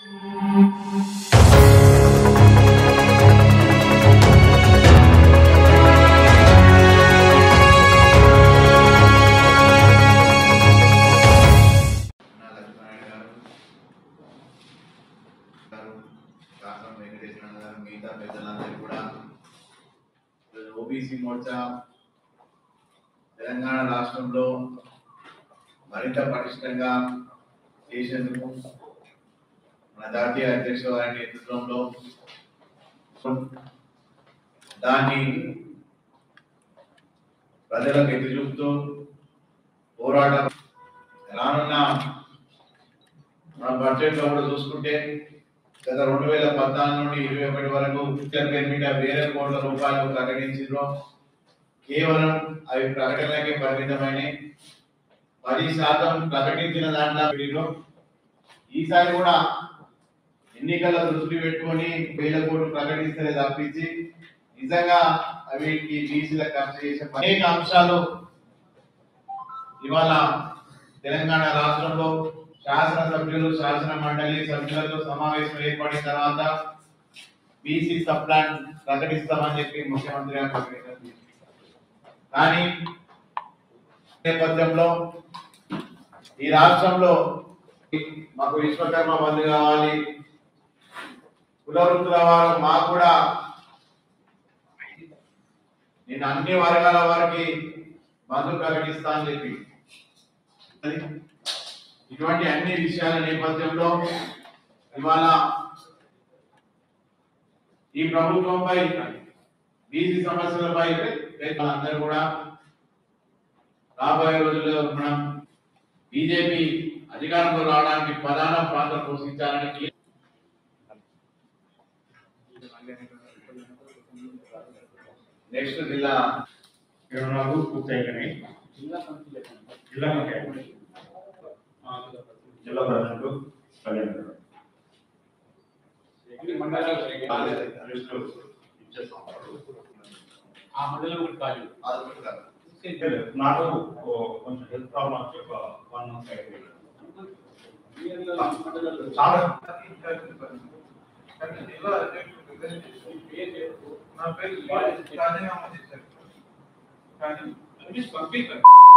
నా లక్ష్మణ్ గారు గారు కాసం వెంకటేశ్వర గారు మిగతా పెద్దలందరూ కూడా ఓబీసీ మోర్చా తెలంగాణ రాష్ట్రంలో మరింత పటిష్టంగా చేసేందుకు మన జాతీయ అధ్యక్షుల వారి నేతృత్వంలో దాన్ని ప్రజలకు ఎత్తి చూపుతూ పోరాటం రానున్న మన బడ్జెట్ లో కూడా చూసుకుంటే గత రెండు వేల పద్నాలుగు నుండి ఇరవై ఒకటి వరకు ఉత్తర పేరు మీద వేల కోట్ల రూపాయలు ప్రకటించారు కేవలం అవి ప్రకటనలకే పరిమితమైన పది శాతం ప్రకటించిన దాంట్లో వీటిలో ఈసారి కూడా ఎన్నికల దృష్టి పెట్టుకొని వేల కోట్లు ప్రకటిస్తే తప్పించి నిజంగా వీటికి బీసీల ఖర్చు చేసే అనేక అంశాలు ఇవాళ తెలంగాణ రాష్ట్రంలో శాసన సభ్యులు శాసన మండలి సభ్యులతో సమావేశం ఏర్పడిన తర్వాత బీసీ సబ్ ప్లాన్ ప్రకటిస్తామని చెప్పి ముఖ్యమంత్రి గారు ప్రకటించారు కానీ నేపథ్యంలో ఈ రాష్ట్రంలో మాకు విశ్వకర్మ బంధు కావాలి కుల వృత్తుల వారు మాకు కూడా నేను అన్ని వర్గాల వారికి బంధు ప్రకటిస్తా అని చెప్పి అది ఇటువంటి అన్ని విషయాల నేపథ్యంలో ఇవాళ ఈ ప్రభుత్వంపై బీసీ సమస్యలపై అందరూ కూడా రాబోయే రోజుల్లో మనం బీజేపీ అధికారంలో రావడానికి ప్రధాన పాత్ర పోషించాలని నెక్స్ట్ జిల్లా ఇరవై పూర్తయినాయి జిల్లా పంచాయతీ జిల్లా ప్రజలకు కళ్యాణ్ గారు. లిస్టు ఇచ్చేస్తాం. ఆ మండలం కూడా ఖాళీ లేదు, నాకు ఓ కొంచెం హెల్త్ ప్రాబ్లం వచ్చి ఒక వన్ మంత్ అయిపోయింది చాలా నా పేరు రాజీనామా చేశారు కానీ పంపించారు